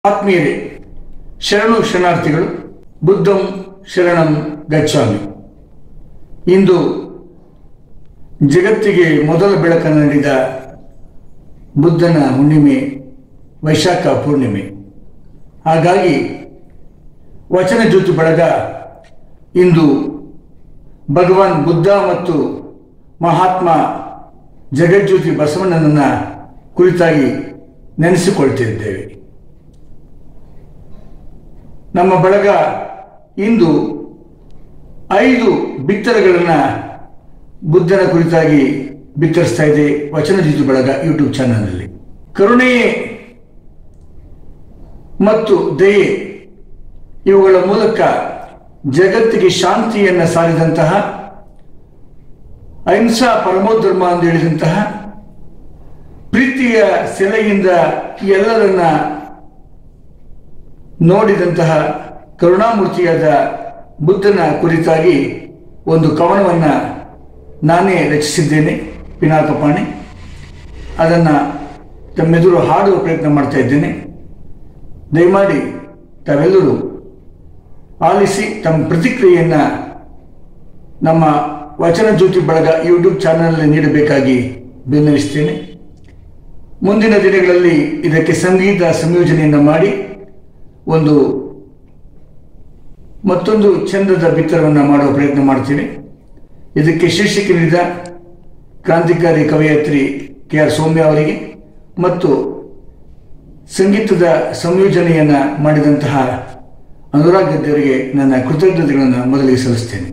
ಆತ್ಮೀಯರೇ ಶರಣು ಶರಣಾರ್ಥಿಗಳು ಬುದ್ಧಂ ಶರಣಂ ಗಚ್ಚಾಮಿ ಇಂದು ಜಗತ್ತಿಗೆ ಮೊದಲ ಬೆಳಕನ್ನು ನೀಡಿದ ಬುದ್ಧನ ಹುಣ್ಣಿಮೆ ವೈಶಾಖ ಪೂರ್ಣಿಮೆ ಹಾಗಾಗಿ ವಚನ ಜ್ಯೋತಿ ಬಳಗ ಇಂದು ಭಗವಾನ್ ಬುದ್ಧ ಮತ್ತು ಮಹಾತ್ಮ ಜಗಜ್ಯೋತಿ ಬಸವಣ್ಣನನ್ನ ಕುರಿತಾಗಿ ನೆನೆಸಿಕೊಳ್ತಿದ್ದೇವೆ ನಮ್ಮ ಬಳಗ ಇಂದು ಐದು ಬಿತ್ತರಗಳನ್ನು ಬುದ್ಧನ ಕುರಿತಾಗಿ ಬಿತ್ತರಿಸ್ತಾ ಇದೆ ವಚನ ಜ್ಯೋತಿ ಬಳಗ ಯೂಟ್ಯೂಬ್ ಚಾನಲ್ನಲ್ಲಿ ಕರುಣೆಯೇ ಮತ್ತು ದಯೆ ಇವುಗಳ ಮೂಲಕ ಜಗತ್ತಿಗೆ ಶಾಂತಿಯನ್ನು ಸಾರಿದಂತಹ ಅಹಿಂಸಾ ಪರಮೋಧರ್ಮ ಎಂದು ಹೇಳಿದಂತಹ ಪ್ರೀತಿಯ ಸೆಲೆಯಿಂದ ಎಲ್ಲರನ್ನ ನೋಡಿದಂತಹ ಕರುಣಾಮೂರ್ತಿಯಾದ ಬುದ್ಧನ ಕುರಿತಾಗಿ ಒಂದು ಕವನವನ್ನ ನಾನೇ ರಚಿಸಿದ್ದೇನೆ ಪಿನಾಕಪಾಣಿ ಅದನ್ನು ತಮ್ಮೆದುರು ಹಾಡುವ ಪ್ರಯತ್ನ ಮಾಡ್ತಾ ಇದ್ದೇನೆ ದಯಮಾಡಿ ತಾವೆಲ್ಲರೂ ಆಲಿಸಿ ತಮ್ಮ ಪ್ರತಿಕ್ರಿಯೆಯನ್ನ ನಮ್ಮ ವಚನ ಜ್ಯೋತಿ ಬಳಗ ಯೂಟ್ಯೂಬ್ ಚಾನಲ್ನಲ್ಲಿ ನೀಡಬೇಕಾಗಿ ಬೆನ್ನವಿಸ್ತೇನೆ ಮುಂದಿನ ದಿನಗಳಲ್ಲಿ ಇದಕ್ಕೆ ಸಂಗೀತ ಸಂಯೋಜನೆಯನ್ನು ಮಾಡಿ ಒಂದು ಮತ್ತೊಂದು ಚಂದದ ಬಿತ್ತರವನ್ನು ಮಾಡುವ ಪ್ರಯತ್ನ ಮಾಡ್ತೀನಿ ಇದಕ್ಕೆ ಶೀರ್ಷಿಕೆ ನೀಡಿದ ಕ್ರಾಂತಿಕಾರಿ ಕವಯತ್ರಿ ಕೆ ಆರ್ ಸೌಮ್ಯ ಅವರಿಗೆ ಮತ್ತು ಸಂಗೀತದ ಸಂಯೋಜನೆಯನ್ನ ಮಾಡಿದಂತಹ ಅನುರಾಗ್ ಗದ್ದೆಯವರಿಗೆ ನನ್ನ ಕೃತಜ್ಞತೆಗಳನ್ನು ಮೊದಲಿಗೆ ಸಲ್ಲಿಸ್ತೇನೆ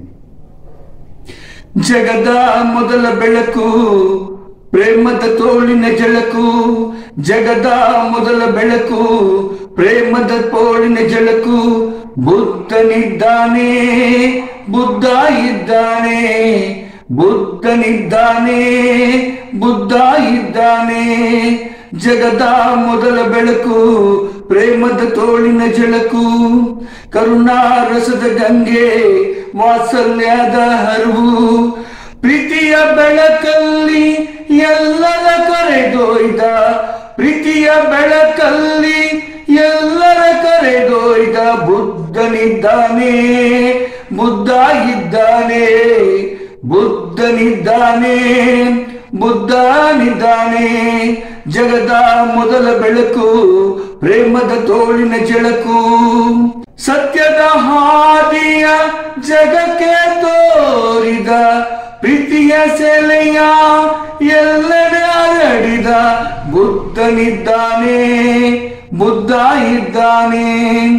ಜಗದ ಮೊದಲ ಬೆಳಕು ಪ್ರೇಮದ ತೋಳಿನ ಜಳಕು ಜಗದ ಮೊದಲ ಬೆಳಕು ಪ್ರೇಮದ ತೋಳಿನ ಜಳಕು ಬುದ್ಧನಿದ್ದಾನೆ ಬುದ್ಧ ಇದ್ದಾನೆ ಬುದ್ಧನಿದ್ದಾನೆ ಬುದ್ಧ ಇದ್ದಾನೆ ಜಗದ ಮೊದಲ ಬೆಳಕು ಪ್ರೇಮದ ತೋಳಿನ ಜಳಕು ಕರುಣಾರಸದ ಗಂಗೆ ವಾತ್ಸಲ್ಯದ ಹರಿವು ಪ್ರೀತಿಯ ಬೆಳಕಲ್ಲಿ ಎಲ್ಲರ ಕರೆದೊಯ್ದ ಪ್ರೀತಿಯ ಬೆಳಕಲ್ಲಿ ಎಲ್ಲರ ಕರೆದೊಯ್ದ ಬುದ್ಧನಿದ್ದಾನೆ ಬುದ್ಧ ಇದ್ದಾನೆ ಬುದ್ಧನಿದ್ದಾನೆ ಬುದ್ಧನಿದ್ದಾನೆ ಜಗದ ಮೊದಲ ಬೆಳಕು ಪ್ರೇಮದ ತೋಳಿನ ಜಳಕು ಸತ್ಯದ ಹಾದಿಯ ಜಗಕ್ಕೆ ತೋರಿದ ಪ್ರೀತಿಯ ಸೆಲೆಯ ಎಲ್ಲೆಡೆ ಹರಡಿದ ಬುದ್ಧನಿದ್ದಾನೆ ಬುದ್ಧ ಇದ್ದಾನೆ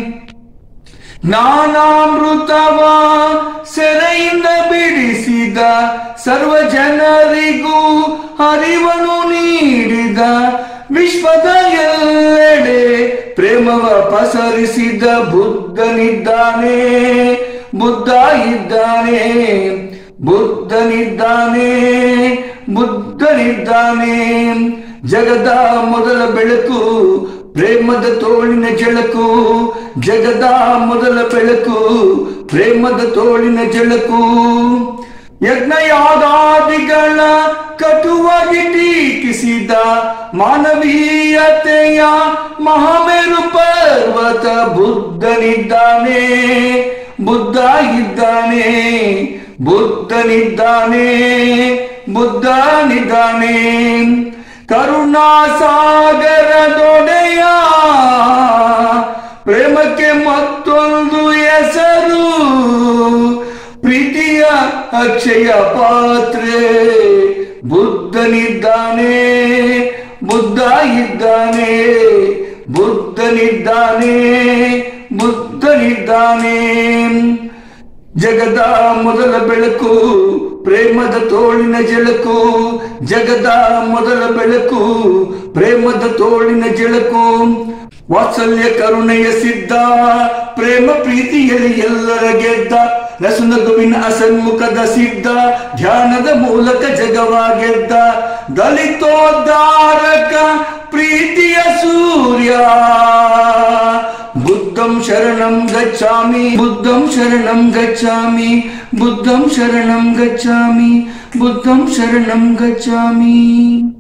ಜ್ಞಾನಾಮೃತವ ಸೆರೆಯಿಂದ ಬಿಡಿಸಿದ ಸರ್ವ ಜನರಿಗೂ ಹರಿವನು ನೀಡಿದ ವಿಶ್ವದ ಎಲ್ಲೆಡೆ ಪ್ರೇಮವ ಪಸರಿಸಿದ ಬುದ್ಧನಿದ್ದಾನೆ ಬುದ್ಧ ಇದ್ದಾನೆ ಬುದ್ಧನಿದ್ದಾನೆ ಬುದ್ಧನಿದ್ದಾನೆ ಜಗದ ಮೊದಲ ಬೆಳಕು ಪ್ರೇಮದ ತೋಳಿನ ಜಳಕು ಜಗದ ಮೊದಲ ಬೆಳಕು ಪ್ರೇಮದ ತೋಳಿನ ಜಳಕು ಯಜ್ಞಯಾಗಾದಿಗಳ ಕಟುವಾಗಿ ಟೀಕಿಸಿದ ಮಾನವೀಯತೆಯ ಮಹಾಮೇರು ಪರ್ವತ ಬುದ್ಧನಿದ್ದಾನೆ ಬುದ್ಧ ಇದ್ದಾನೆ ಬುದ್ಧನಿದ್ದಾನೆ ಬುದ್ಧನಿದ್ದಾನೆ ಕರುಣಾಸಾಗರ ದೊಡೆಯ ಪ್ರೇಮಕ್ಕೆ ಮತ್ತೊಂದು ಹೆಸರು ಪ್ರೀತಿಯ ಅಕ್ಷಯ ಪಾತ್ರೆ ಬುದ್ಧನಿದ್ದಾನೆ ಬುದ್ಧ ಇದ್ದಾನೆ ಬುದ್ಧನಿದ್ದಾನೆ ಬುದ್ಧನಿದ್ದಾನೆ ಜಗದ ಮೊದಲ ಬೆಳಕು ಪ್ರೇಮದ ತೋಳಿನ ಜಳಕು ಜಗದ ಮೊದಲ ಬೆಳಕು ಪ್ರೇಮದ ತೋಳಿನ ಜಳಕು ವಾತ್ಸಲ್ಯ ಕರುಣೆಯ ಸಿದ್ಧ ಪ್ರೇಮ ಪ್ರೀತಿಯಲ್ಲಿ ಎಲ್ಲರ ಗೆದ್ದ ನಸುನಗುವಿನ ಅಸನ್ಮುಖದ ಸಿದ್ಧ ಧ್ಯಾನದ ಮೂಲಕ ಜಗವ ಗೆದ್ದ ದಲಿತೋದ್ಧಾರಕ ಪ್ರೀತಿಯ ಸೂರ್ಯ ಬುದ್ಧಂ ಶರಣಂ ಗಚ್ಚಾಮಿ ಬುದ್ಧಂ ಶರಣಂ ಗಚ್ಚಾಮಿ ಬುದ್ಧಂ ಶರಣಂ ಗಚ್ಚಾಮಿ ಬುದ್ಧಂ ಶರಣಂ ಗಚ್ಚಾಮಿ